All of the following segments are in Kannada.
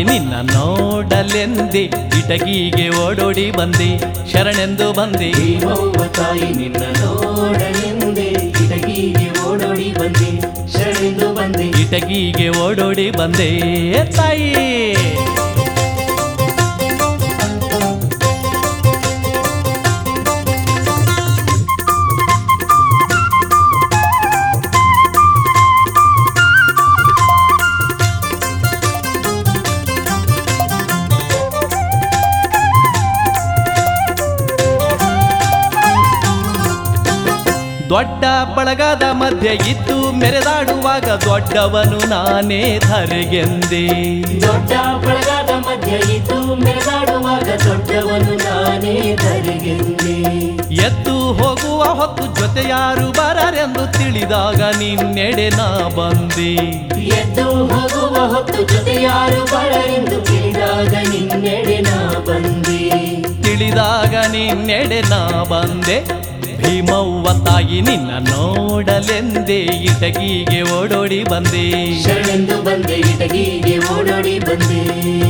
ತಾಯಿ ನಿನ್ನ ನೋಡಲೆಂದೆ ಇಟಗಿಗೆ ಓಡೋಡಿ ಬಂದೆ ಶರಣೆಂದು ಬಂದೆ ಭೀಮವ್ವ ತಾಯಿ ನಿನ್ನ ನೋಡಲೆಂದೇ ಕಿಟಕಿಗೆ ಓಡೋಡಿ ಬಂದೆ ಶರಣೆಂದು ಬಂದೆ ಇಟಗಿಗೆ ಓಡೋಡಿ ಬಂದೆ ತಾಯಿ ದೊಡ್ಡ ಬಳಗದ ಮಧ್ಯೆ ಇದ್ದು ಮೆರೆದಾಡುವಾಗ ದೊಡ್ಡವನು ನಾನೇ ಧರೆಗೆಂದೆ ದೊಡ್ಡ ಬಳಗದ ಮಧ್ಯ ಇದ್ದು ಮೆರೆದಾಡುವಾಗ ದೊಡ್ಡವನು ನಾನೇ ಧರೆಗೆಂದೆ ಎದ್ದು ಹೋಗುವ ಹೊತ್ತು ಜೊತೆ ಯಾರು ಬರರೆಂದು ತಿಳಿದಾಗ ನಿನ್ನೆಡೆ ನಾ ಬಂದೆ ಎದ್ದು ಹೋಗುವ ಹೊತ್ತು ಜೊತೆ ಯಾರು ಬರರೆಂದು ತಿಳಿದಾಗ ನಿನ್ನೆಡೆ ನಾ ಬಂದೆ ತಿಳಿದಾಗ ನಿನ್ನೆಡೆ ನಾ ಬಂದೆ ಭೀಮವ್ವ ತಾಯಿ ನಿನ್ನ ನೋಡಲೆಂದೇ ಇಟಗಿಗೆ ಓಡೋಡಿ ಬಂದೆ ಶರಣೆಂದು ಬಂದೆ ಇಟಗಿಗೆ ಓಡೋಡಿ ಬಂದೆ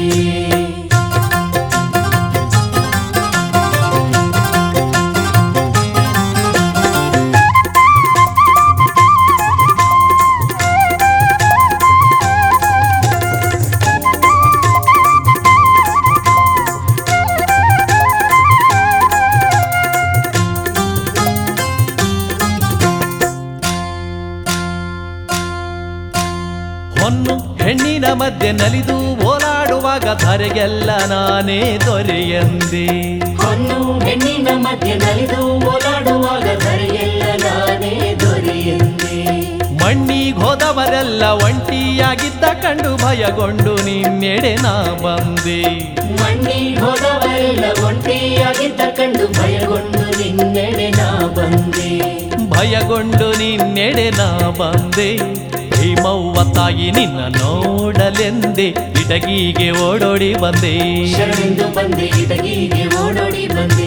ಹೊನ್ನು ಹೆಣ್ಣಿನ ಮಧ್ಯೆ ನಲಿದು ಓಲಾಡುವಾಗ ಧರೆಗೆಲ್ಲ ನಾನೇ ದೊರೆಯಂದೆ ಹೊನ್ನು ಹೆಣ್ಣಿನ ಮಧ್ಯೆ ನಲಿದು ಓಲಾಡುವಾಗ ಧರೆಯೆಲ್ಲ ನಾನೇ ದೊರೆಯಂದೆ ಮಣ್ಣಿಗೆ ಹೋದವರೆಲ್ಲ ಒಂಟಿಯಾಗಿದ್ದ ಕಂಡು ಭಯಗೊಂಡು ನಿನ್ನೆಡೆ ನಾ ಬಂದೆ ಮಣ್ಣಿ ಹೋದವರೆಲ್ಲ ಒಂಟಿಯಾಗಿದ್ದ ಕಂಡು ಭಯಗೊಂಡು ನಿನ್ನೆಡೆ ನಾ ಬಂದೆ ಭಯಗೊಂಡು ನಿನ್ನೆಡೆ ನಾ ಬಂದೆ ಭೀಮವ್ವ ತಾಯಿ ನಿನ್ನ ನೋಡಲೆಂದೆ ಇಟಗಿಗೆ ಓಡೋಡಿ ಬಂದೆ ಶರಣೆಂದು ಬಂದೆ ಇಟಗಿಗೆ ಓಡೋಡಿ ಬಂದೆ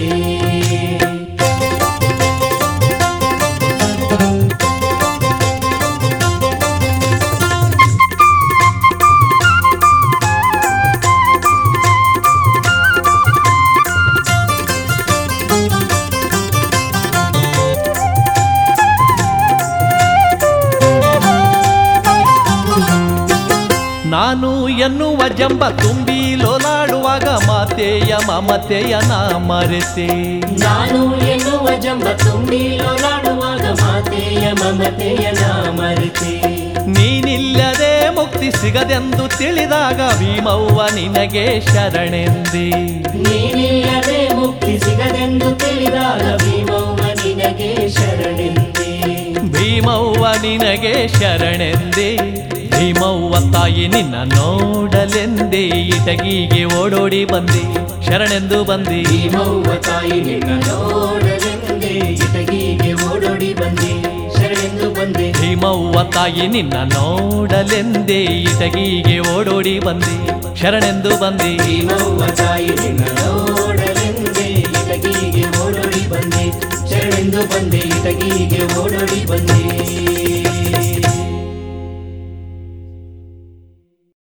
ನಾನು ಎನ್ನುವ ಜಂಬ ತುಂಬಿ ಲೋಲಾಡುವಾಗ ಮಾತೆಯ ಮಮತೆಯ ನಾ ಮರೆತೆ ನಾನು ಎನ್ನುವ ಜಂಬ ತುಂಬಿ ಲೋಲಾಡುವಾಗ ಮಾತೆಯ ಮಮತೆಯ ನಾ ಮರೆತೆ ನೀನಿಲ್ಲದೆ ಮುಕ್ತಿ ಸಿಗದೆಂದು ತಿಳಿದಾಗ ಭೀಮವ್ವ ನಿನಗೆ ಶರಣೆಂದೆ ನೀನಿಲ್ಲದೆ ಮುಕ್ತಿ ಸಿಗದೆಂದು ತಿಳಿದಾಗ ಭೀಮವ್ವ ನಿನಗೆ ಶರಣೆಂದೆ ಭೀಮವ್ವ ನಿನಗೆ ಶರಣೆಂದೆ ಭೀಮವ್ವ ತಾಯಿ ನಿನ್ನ ನೋಡಲೆಂದೆ ಇಟಗಿಗೆ ಓಡೋಡಿ ಬಂದೆ ಶರಣೆಂದು ಬಂದೆ ಭೀಮವ್ವ ತಾಯಿ ನಿನ್ನ ನೋಡಲೆಂದೇ ಇಟಗಿಗೆ ಓಡೋಡಿ ಬಂದೆ ಶರಣೆಂದು ಬಂದೆ ಭೀಮವ್ವ ತಾಯಿ ನಿನ್ನ ನೋಡಲೆಂದೆ ಇಟಗಿಗೆ ಓಡೋಡಿ ಬಂದೆ ಶರಣೆಂದು ಬಂದೆ ಭೀಮವ್ವ ತಾಯಿ ನಿನ್ನ ನೋಡಲೆಂದೇ ಇಟಗಿಗೆ ಓಡೋಡಿ ಬಂದೆ ಶರಣೆಂದು ಬಂದೆ ಇಟಗಿಗೆ ಓಡೋಡಿ ಬಂದೆ